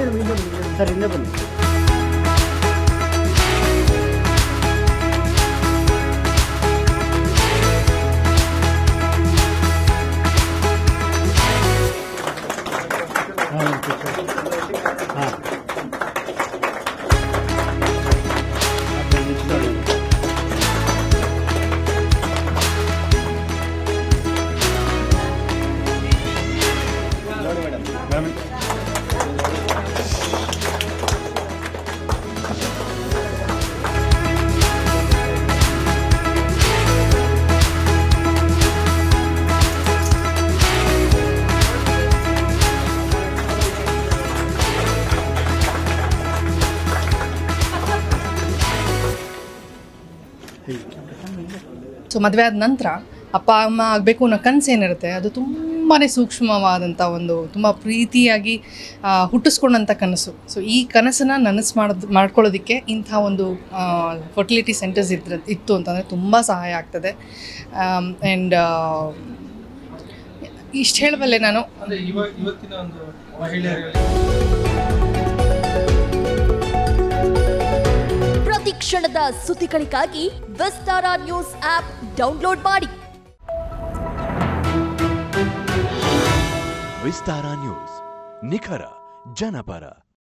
sir ಹಿಂದೆ ಬನ್ನಿ ಹಾಂ ಸೊ ಮದುವೆ ಆದ ನಂತರ ಅಪ್ಪ ಅಮ್ಮ ಆಗಬೇಕು ಅನ್ನೋ ಕನಸು ಏನಿರುತ್ತೆ ಅದು ತುಂಬಾ ಸೂಕ್ಷ್ಮವಾದಂಥ ಒಂದು ತುಂಬ ಪ್ರೀತಿಯಾಗಿ ಆ, ಹುಟ್ಟಿಸ್ಕೊಂಡಂಥ ಕನಸು ಸೊ ಈ ಕನಸನ್ನು ನನಸು ಮಾಡೋದು ಮಾಡ್ಕೊಳ್ಳೋದಕ್ಕೆ ಇಂಥ ಒಂದು ಫರ್ಟಿಲಿಟಿ ಸೆಂಟರ್ಸ್ ಇದ್ರ ಇತ್ತು ಅಂತಂದರೆ ತುಂಬ ಸಹಾಯ ಆಗ್ತದೆ ಆ್ಯಂಡ್ ಇಷ್ಟು ಹೇಳಬಲ್ಲೆ ನಾನು ಅಂದ್ರೆ ಇವ ಇವತ್ತಿನ ಒಂದು ಮಹಿಳೆಯರಲ್ಲಿ ಪ್ರತಿ ಕ್ಷಣದ ಸುದ್ದಿಗಳಿಗಾಗಿ ವಿಸ್ತಾರ ನ್ಯೂಸ್ ಆಪ್ ಡೌನ್ಲೋಡ್ ಮಾಡಿ ವಿಸ್ತಾರ ನ್ಯೂಸ್ ನಿಖರ ಜನಪರ